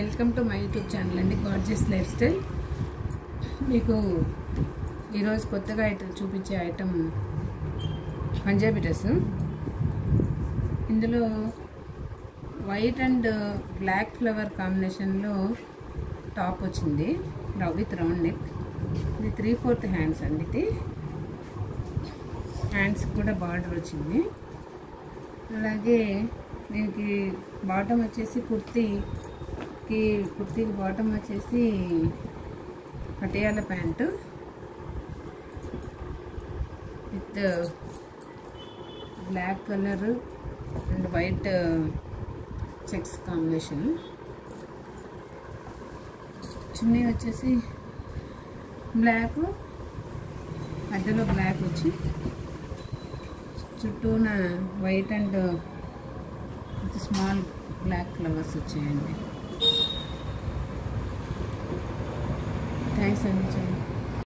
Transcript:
welcome to my YouTube channel అండి gorgeous life style మీకు ఈరోజు కొత్తగా ఐటమ్ చూపించే ఐటమ్ పంజాబీ డ్రెస్ ఇందులో వైట్ అండ్ బ్లాక్ ఫ్లవర్ కాంబినేషన్లో టాప్ వచ్చింది విత్ రౌండ్ నెక్ ఇది త్రీ ఫోర్త్ హ్యాండ్స్ అండి ఇది హ్యాండ్స్ కూడా బార్డర్ వచ్చింది అలాగే దీనికి బాటమ్ వచ్చేసి కుర్తీకి కుర్తీకి బాటమ్ వచ్చేసి Patiala pant with black colour and white checks combination chunni వచ్చేసి బ్లాక్ మధ్యలో బ్లాక్ వచ్చి చుట్టూన white and small black flowers వచ్చాయండి థ్యాంక్స్ అండి చాలా